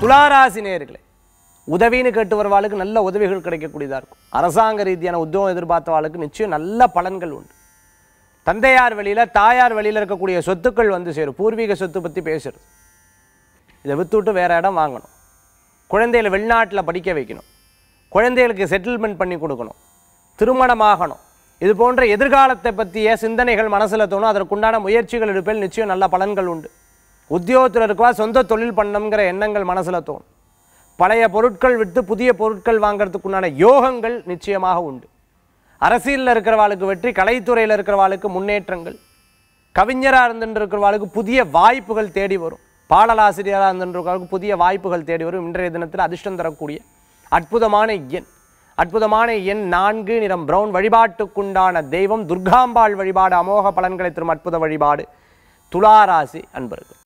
துளாராசி நேர்களே உதவின்னு கேட்டு வருவாளுக்கு நல்ல உதவிகள் கிடைக்கக்கூடியதாக இருக்கும் அரசாங்க ரீதியான உத்தியோகம் எதிர்பார்த்தவாளுக்கு நிச்சயம் நல்ல பலன்கள் உண்டு தந்தையார் வழியில் தாயார் வழியில் இருக்கக்கூடிய சொத்துக்கள் வந்து சேரும் பூர்வீக சொத்து பற்றி பேசுறது இதை வித்துவிட்டு வேற இடம் வாங்கணும் குழந்தைகளை வெளிநாட்டில் படிக்க வைக்கணும் குழந்தைகளுக்கு செட்டில்மெண்ட் பண்ணி கொடுக்கணும் திருமணமாகணும் இது போன்ற எதிர்காலத்தை பற்றிய சிந்தனைகள் மனசில் தோணும் அதற்குண்டான முயற்சிகள் எடுப்பில் நிச்சயம் நல்ல பலன்கள் உண்டு உத்தியோகத்தில் இருக்கவா சொந்த தொழில் பண்ணணுங்கிற எண்ணங்கள் மனசில் தோணும் பழைய பொருட்கள் விட்டு புதிய பொருட்கள் வாங்குறதுக்குண்டான யோகங்கள் நிச்சயமாக உண்டு அரசியலில் இருக்கிறவாளுக்கு வெற்றி கலைத்துறையில் இருக்கிறவாளுக்கு முன்னேற்றங்கள் கவிஞராக இருந்துட்டு இருக்கிறவாளுக்கு புதிய வாய்ப்புகள் தேடி வரும் பாடலாசிரியராக இருந்துட்டு இருக்கிறவங்களுக்கு புதிய வாய்ப்புகள் தேடி வரும் இன்றைய தினத்தில் அதிர்ஷ்டம் தரக்கூடிய அற்புதமான எண் அற்புதமான எண் நான்கு நிறம் பிரவுன் வழிபாட்டுக்குண்டான தெய்வம் துர்காம்பாள் வழிபாடு அமோக பலன்களை தரும் அற்புத வழிபாடு துளாராசி அன்பர்கள்